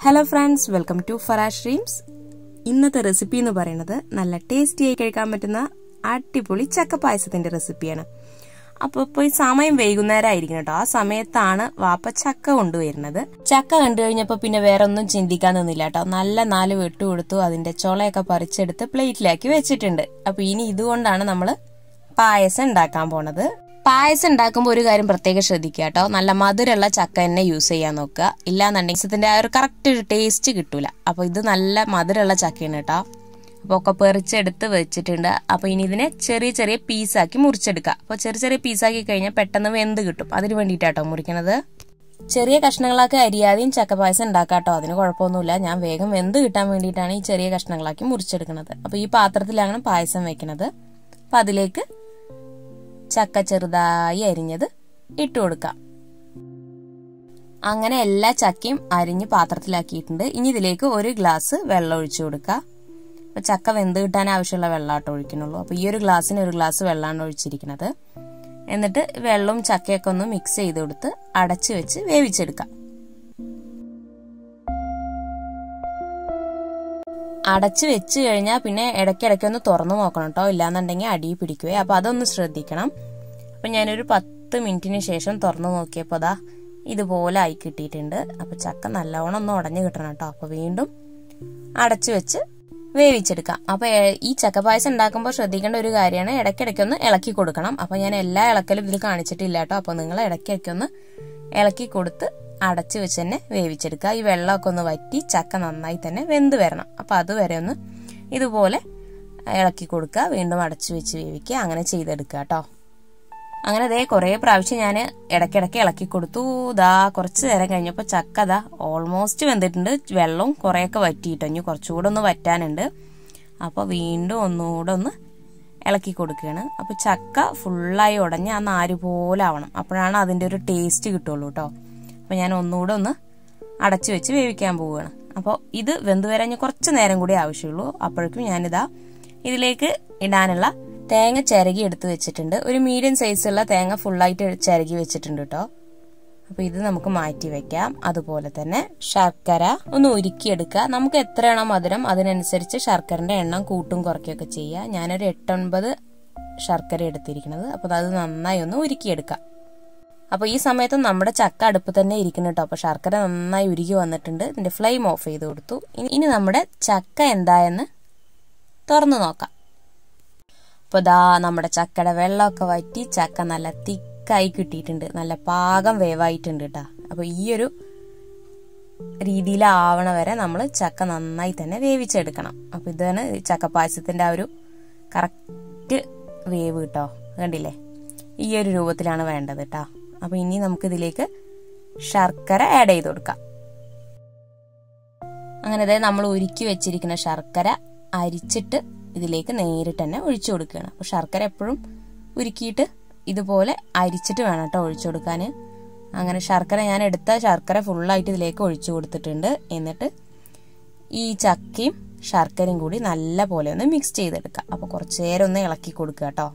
hello friends welcome to Farash dreams ഇന്നത്തെ recipe എന്ന് പറയുന്നത് നല്ല ടേസ്റ്റി ആയി കഴിക്കാൻ പറ്റുന്ന അടിപൊളി ചക്ക പായസത്തിന്റെ റെസിപ്പിയാണ് അപ്പോൾ ഇപ്പോൾ ഈ സമയം വൈകുന്നേരം ആയിരിക്കും കേട്ടോ ആ സമയത്താണ് വാപ്പ ചക്ക കൊണ്ടുവരുന്നത് ചക്ക കണ്ടു കഴിഞ്ഞപ്പോൾ പിന്നെ വേറെ ഒന്നും ചിന്തിക്കാൻ നിന്നില്ല കേട്ടോ നല്ല നാല് വെട്ടു കൊടുത്തു അതിന്റെ ചൊളയൊക്കെ പറിച്ചെടുത്ത് പ്ലേറ്റിലാക്കി വെച്ചിട്ടുണ്ട് അപ്പൊ ഇനി ഇതുകൊണ്ടാണ് നമ്മൾ പായസം ഉണ്ടാക്കാൻ പോണത് പായസം ഉണ്ടാക്കുമ്പോൾ ഒരു കാര്യം പ്രത്യേകം ശ്രദ്ധിക്കുക കേട്ടോ നല്ല മധുരമുള്ള ചക്ക തന്നെ യൂസ് ചെയ്യാൻ നോക്കുക ഇല്ലാന്നുണ്ടെങ്കിൽ ഇതിന്റെ ആ ഒരു കറക്റ്റ് ഒരു ടേസ്റ്റ് കിട്ടൂല അപ്പോൾ ഇത് നല്ല മധുരമുള്ള ചക്കയാണ് കേട്ടോ അപ്പോൾ ഒക്കെ പെറിച്ചെടുത്ത് വെച്ചിട്ടുണ്ട് അപ്പോൾ ഇനി ഇതിനെ ചെറിയ ചെറിയ പീസാക്കി മുറിച്ചെടുക്കുക അപ്പോൾ ചെറിയ ചെറിയ പീസാക്കി കഴിഞ്ഞാൽ പെട്ടെന്ന് വെന്ത് കിട്ടും അതിന് വേണ്ടിയിട്ടാട്ടോ മുറിക്കണത് ചെറിയ കഷ്ണങ്ങളാക്കി അരിയാതെയും ചക്ക പായസം ഉണ്ടാക്കാട്ടോ അതിന് കുഴപ്പമൊന്നുമില്ല ഞാൻ വേഗം വെന്ത് കിട്ടാൻ വേണ്ടിയിട്ടാണ് ഈ ചെറിയ കഷ്ണങ്ങളാക്കി മുറിച്ചെടുക്കുന്നത് അപ്പോൾ ഈ പാത്രത്തിലാണ് പായസം വെക്കുന്നത് അപ്പം അതിലേക്ക് ചക്ക ചെറുതായി അരിഞ്ഞത് ഇട്ട് കൊടുക്കാം അങ്ങനെ എല്ലാ ചക്കയും അരിഞ്ഞ് പാത്രത്തിലാക്കിയിട്ടുണ്ട് ഇനി ഇതിലേക്ക് ഒരു ഗ്ലാസ് വെള്ളം ഒഴിച്ചു കൊടുക്കുക അപ്പൊ ചക്ക വെന്ത് കിട്ടാൻ ആവശ്യമുള്ള വെള്ളമാട്ടോ ഒഴിക്കുന്നുള്ളൂ അപ്പൊ ഈ ഒരു ഗ്ലാസ്സിന് ഒരു ഗ്ലാസ് വെള്ളമാണ് ഒഴിച്ചിരിക്കുന്നത് എന്നിട്ട് വെള്ളവും ചക്കയൊക്കെ ഒന്ന് മിക്സ് ചെയ്ത് കൊടുത്ത് അടച്ചു വെച്ച് വേവിച്ചെടുക്കാം അടച്ച് വെച്ച് കഴിഞ്ഞാൽ പിന്നെ ഇടയ്ക്കിടയ്ക്ക് ഒന്ന് തുറന്നു നോക്കണം കേട്ടോ ഇല്ലാന്നുണ്ടെങ്കിൽ അടി പിടിക്കുവേ അപ്പൊ അതൊന്ന് ശ്രദ്ധിക്കണം അപ്പൊ ഞാനൊരു പത്ത് മിനിറ്റിന് ശേഷം തുറന്നു നോക്കിയപ്പോൾ അതാ ഇതുപോലെ ആയി കിട്ടിയിട്ടുണ്ട് അപ്പൊ ചക്ക നല്ലവണ്ണം ഒന്ന് ഉടഞ്ഞു കിട്ടണം കേട്ടോ അപ്പൊ വീണ്ടും അടച്ചു വെച്ച് വേവിച്ചെടുക്കാം അപ്പൊ ഈ ചക്ക പായസം ഉണ്ടാക്കുമ്പോൾ ശ്രദ്ധിക്കേണ്ട ഒരു കാര്യമാണ് ഇടയ്ക്കിടയ്ക്ക് ഒന്ന് ഇളക്കി കൊടുക്കണം അപ്പൊ ഞാൻ എല്ലാ ഇളക്കലും ഇതിൽ കാണിച്ചിട്ടില്ല കേട്ടോ അപ്പൊ നിങ്ങൾ ഇടയ്ക്കിടയ്ക്ക് ഒന്ന് ഇളക്കി കൊടുത്ത് അടച്ചു വെച്ച് തന്നെ വേവിച്ചെടുക്കുക ഈ വെള്ളമൊക്കെ ഒന്ന് വറ്റി ചക്ക നന്നായി തന്നെ വെന്ത് വരണം അപ്പോൾ അതുവരെ ഒന്ന് ഇതുപോലെ ഇളക്കി കൊടുക്കുക വീണ്ടും അടച്ചു വെച്ച് വേവിക്കുക അങ്ങനെ ചെയ്തെടുക്കുക കേട്ടോ അങ്ങനെ അതേ കുറേ പ്രാവശ്യം ഞാൻ ഇടയ്ക്കിടയ്ക്ക് ഇളക്കി കൊടുത്തു ദാ കുറച്ച് നേരം കഴിഞ്ഞപ്പോൾ ചക്ക ദാ ഓൾമോസ്റ്റ് വെന്തിട്ടുണ്ട് വെള്ളവും കുറേയൊക്കെ വറ്റിയിട്ടോ ഇനി കുറച്ചുകൂടെ ഒന്ന് വറ്റാനുണ്ട് അപ്പോൾ വീണ്ടും ഒന്നുകൂടെ ഒന്ന് ഇളക്കി കൊടുക്കുകയാണ് അപ്പോൾ ചക്ക ഫുള്ളായി ഉടഞ്ഞ് ആ നാര് പോലെ ആവണം അപ്പോഴാണ് അതിൻ്റെ ഒരു ടേസ്റ്റ് കിട്ടുള്ളൂ കേട്ടോ അപ്പോൾ ഞാൻ ഒന്നുകൂടെ ഒന്ന് അടച്ചു വെച്ച് വേവിക്കാൻ പോവുകയാണ് അപ്പോൾ ഇത് വെന്ത് വരാൻ കുറച്ച് നേരം കൂടി ആവശ്യമുള്ളൂ അപ്പോഴേക്കും ഞാനിതാ ഇതിലേക്ക് ഇടാനുള്ള തേങ്ങ ചിരകി എടുത്ത് വെച്ചിട്ടുണ്ട് ഒരു മീഡിയം സൈസുള്ള തേങ്ങ ഫുള്ളായിട്ട് ചിരകി വെച്ചിട്ടുണ്ട് കേട്ടോ അപ്പോൾ ഇത് നമുക്ക് മാറ്റി വെക്കാം അതുപോലെ തന്നെ ശർക്കര ഒന്ന് ഉരുക്കിയെടുക്കുക നമുക്ക് എത്രയാണോ മധുരം അതിനനുസരിച്ച് ശർക്കരന്റെ എണ്ണം കൂട്ടും കുറയ്ക്കുകയൊക്കെ ചെയ്യുക ഞാനൊരു എട്ടൊൻപത് ശർക്കര എടുത്തിരിക്കുന്നത് അപ്പോൾ അത് നന്നായി ഒന്ന് ഉരുക്കിയെടുക്കാം അപ്പോൾ ഈ സമയത്ത് നമ്മുടെ ചക്ക അടുപ്പ് തന്നെ ഇരിക്കുന്നു കേട്ടോ അപ്പോൾ ശർക്കര നന്നായി ഉരുകി വന്നിട്ടുണ്ട് ഇതിന്റെ ഫ്ലെയിം ഓഫ് ചെയ്ത് കൊടുത്തു ഇനി നമ്മുടെ ചക്ക എന്തായെന്ന് തുറന്നു നോക്കാം അപ്പോൾ ദാ നമ്മുടെ ചക്കയുടെ വെള്ളമൊക്കെ വറ്റി ചക്ക നല്ല തിക്കായി കിട്ടിയിട്ടുണ്ട് നല്ല പാകം വേവായിട്ടുണ്ട് കേട്ടോ അപ്പോൾ ഈ ഒരു രീതിയിലാവണ വരെ നമ്മൾ ചക്ക നന്നായി തന്നെ വേവിച്ചെടുക്കണം അപ്പോൾ ഇതാണ് ചക്ക പായസത്തിന്റെ ആ ഒരു കറക്റ്റ് വേവ് കേട്ടോ കണ്ടില്ലേ ഈ ഒരു രൂപത്തിലാണ് വേണ്ടത് കേട്ടോ അപ്പൊ ഇനി നമുക്ക് ഇതിലേക്ക് ശർക്കര ആഡ് ചെയ്ത് കൊടുക്കാം അങ്ങനെ അതായത് നമ്മൾ ഉരുക്കി വെച്ചിരിക്കുന്ന ശർക്കര അരിച്ചിട്ട് ഇതിലേക്ക് നേരിട്ട് തന്നെ ഒഴിച്ചു കൊടുക്കുകയാണ് അപ്പൊ ശർക്കര എപ്പോഴും ഉരുക്കിയിട്ട് ഇതുപോലെ അരിച്ചിട്ട് വേണം കേട്ടോ ഒഴിച്ചു കൊടുക്കാൻ അങ്ങനെ ശർക്കര ഞാൻ എടുത്ത ശർക്കര ഫുള്ളായിട്ട് ഇതിലേക്ക് ഒഴിച്ചു കൊടുത്തിട്ടുണ്ട് എന്നിട്ട് ഈ ചക്കയും ശർക്കരയും കൂടി നല്ല പോലെ ഒന്ന് മിക്സ് ചെയ്തെടുക്കാം അപ്പൊ കുറച്ചു നേരം ഒന്ന് ഇളക്കി കൊടുക്കുക കേട്ടോ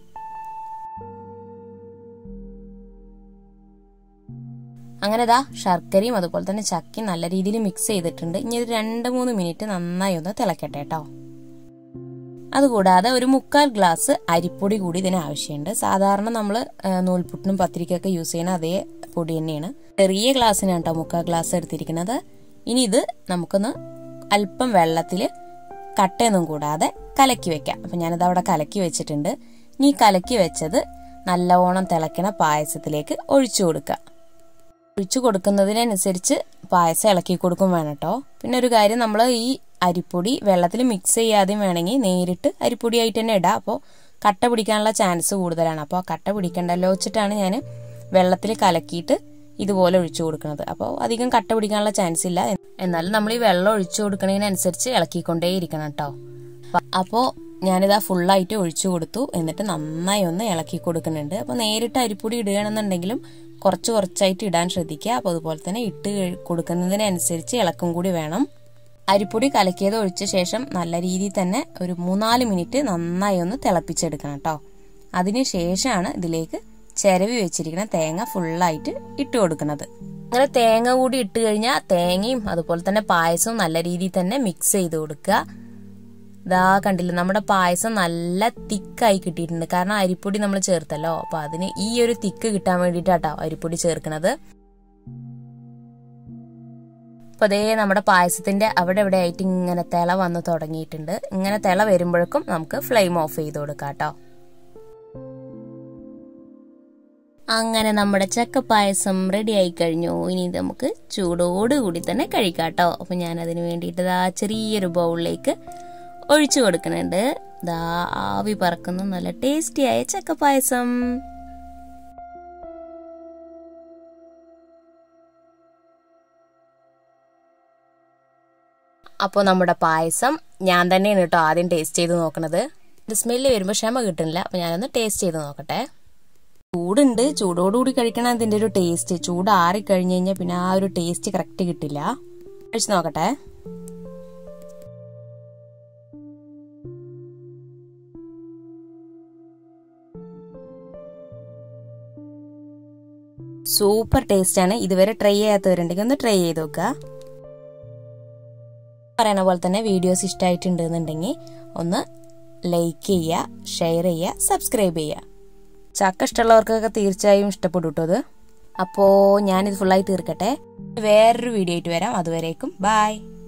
അങ്ങനെ ഇതാ ശർക്കരയും അതുപോലെ തന്നെ ചക്കയും നല്ല രീതിയിൽ മിക്സ് ചെയ്തിട്ടുണ്ട് ഇനി ഒരു രണ്ട് മൂന്ന് മിനിറ്റ് നന്നായി ഒന്ന് തിളക്കട്ടെ കേട്ടോ അതുകൂടാതെ ഒരു മുക്കാൽ ഗ്ലാസ് അരിപ്പൊടി കൂടി ഇതിന് ആവശ്യമുണ്ട് സാധാരണ നമ്മൾ നൂൽപുട്ടിനും പത്തിരിക്കൊക്കെ യൂസ് ചെയ്യുന്ന അതേ പൊടി തന്നെയാണ് ചെറിയ ഗ്ലാസ്സിനാണ് കേട്ടോ മുക്കാൽ ഗ്ലാസ് എടുത്തിരിക്കുന്നത് ഇനി ഇത് നമുക്കൊന്ന് അല്പം വെള്ളത്തിൽ കട്ടയൊന്നും കൂടാതെ കലക്കി വെക്കാം അപ്പം ഞാനിത് അവിടെ കലക്കി വെച്ചിട്ടുണ്ട് ഇനി കലക്കി വെച്ചത് നല്ലവണ്ണം തിളക്കണ പായസത്തിലേക്ക് ഒഴിച്ചു കൊടുക്കുക ഒഴിച്ചു കൊടുക്കുന്നതിനനുസരിച്ച് പായസം ഇളക്കി കൊടുക്കും വേണം കേട്ടോ പിന്നെ ഒരു കാര്യം നമ്മൾ ഈ അരിപ്പൊടി വെള്ളത്തിൽ മിക്സ് ചെയ്യാതെയും വേണമെങ്കിൽ നേരിട്ട് അരിപ്പൊടിയായിട്ട് തന്നെ ഇടാം അപ്പോൾ കട്ട പിടിക്കാനുള്ള ചാൻസ് കൂടുതലാണ് അപ്പോൾ കട്ട പിടിക്കണ്ടല്ലോ വെച്ചിട്ടാണ് ഞാൻ വെള്ളത്തിൽ കലക്കിയിട്ട് ഇതുപോലെ ഒഴിച്ചു കൊടുക്കുന്നത് അപ്പോൾ അധികം കട്ട പിടിക്കാനുള്ള ചാൻസ് ഇല്ല എന്നാലും നമ്മൾ ഈ വെള്ളം ഒഴിച്ചു കൊടുക്കുന്നതിനനുസരിച്ച് ഇളക്കിക്കൊണ്ടേ ഇരിക്കണം കേട്ടോ അപ്പോൾ ഞാനിതാ ഫുള്ളായിട്ട് ഒഴിച്ചു കൊടുത്തു എന്നിട്ട് നന്നായി ഒന്ന് ഇളക്കി കൊടുക്കുന്നുണ്ട് അപ്പോൾ നേരിട്ട് അരിപ്പൊടി ഇടുകയാണെന്നുണ്ടെങ്കിലും കുറച്ച് കുറച്ചായിട്ട് ഇടാൻ ശ്രദ്ധിക്കുക അപ്പോൾ അതുപോലെ തന്നെ ഇട്ട് കൊടുക്കുന്നതിനനുസരിച്ച് ഇളക്കും കൂടി വേണം അരിപ്പൊടി കലക്കിയത് ഒഴിച്ച ശേഷം നല്ല രീതിയിൽ തന്നെ ഒരു മൂന്നാല് മിനിറ്റ് നന്നായി ഒന്ന് തിളപ്പിച്ചെടുക്കണം കേട്ടോ അതിന് ശേഷമാണ് ഇതിലേക്ക് ചിരവി വെച്ചിരിക്കുന്ന തേങ്ങ ഫുള്ളായിട്ട് ഇട്ട് കൊടുക്കുന്നത് അങ്ങനെ തേങ്ങ കൂടി ഇട്ട് കഴിഞ്ഞാൽ തേങ്ങയും അതുപോലെ തന്നെ പായസവും നല്ല രീതിയിൽ തന്നെ മിക്സ് ചെയ്ത് കൊടുക്കുക ഇതാ കണ്ടില്ല നമ്മുടെ പായസം നല്ല തിക്കായി കിട്ടിയിട്ടുണ്ട് കാരണം അരിപ്പൊടി നമ്മൾ ചേർത്തല്ലോ അപ്പൊ അതിന് ഈ ഒരു തിക്ക് കിട്ടാൻ വേണ്ടിയിട്ടാട്ടോ അരിപ്പൊടി ചേർക്കണത് അപ്പൊ അതേ നമ്മുടെ പായസത്തിന്റെ അവിടെ ഇവിടെ ആയിട്ട് ഇങ്ങനെ തിള വന്ന് തുടങ്ങിയിട്ടുണ്ട് ഇങ്ങനെ തിള വരുമ്പോഴേക്കും നമുക്ക് ഫ്ലെയിം ഓഫ് ചെയ്ത് കൊടുക്കാം കേട്ടോ അങ്ങനെ നമ്മുടെ ചക്കപ്പായസം റെഡി ആയി കഴിഞ്ഞു ഇനി നമുക്ക് ചൂടോടുകൂടി തന്നെ കഴിക്കാം കേട്ടോ അപ്പൊ ഞാൻ അതിന് വേണ്ടിയിട്ട് ആ ചെറിയൊരു ബൗളിലേക്ക് ഒഴിച്ചു കൊടുക്കുന്നുണ്ട് ദാ ആവി പറക്കുന്ന നല്ല ടേസ്റ്റിയായ ചക്കപ്പായസം അപ്പോൾ നമ്മുടെ പായസം ഞാൻ തന്നെയാണ് കേട്ടോ ആദ്യം ടേസ്റ്റ് ചെയ്ത് നോക്കണത് ഇത് സ്മെല്ല് വരുമ്പോൾ ക്ഷമ കിട്ടുന്നില്ല അപ്പോൾ ഞാനൊന്ന് ടേസ്റ്റ് ചെയ്ത് നോക്കട്ടെ ചൂടുണ്ട് ചൂടോടുകൂടി കഴിക്കണം അതിൻ്റെ ഒരു ടേസ്റ്റ് ചൂട് ആറി കഴിഞ്ഞ് കഴിഞ്ഞാൽ പിന്നെ ആ ഒരു ടേസ്റ്റ് കറക്റ്റ് കിട്ടില്ല കഴിച്ച് നോക്കട്ടെ സൂപ്പർ ടേസ്റ്റ് ആണ് ഇതുവരെ ട്രൈ ചെയ്യാത്തവരുണ്ടെങ്കിൽ ഒന്ന് ട്രൈ ചെയ്ത് നോക്കുക പറയുന്ന പോലെ തന്നെ വീഡിയോസ് ഇഷ്ടമായിട്ടുണ്ട് എന്നുണ്ടെങ്കിൽ ഒന്ന് ലൈക്ക് ചെയ്യുക ഷെയർ ചെയ്യുക സബ്സ്ക്രൈബ് ചെയ്യുക ചക്ക ഇഷ്ടമുള്ളവർക്കൊക്കെ തീർച്ചയായും ഇഷ്ടപ്പെടും കേട്ടോ അത് അപ്പോൾ ഞാനിത് ഫുള്ളായി തീർക്കട്ടെ വേറൊരു വീഡിയോ ആയിട്ട് വരാം അതുവരേക്കും ബായ്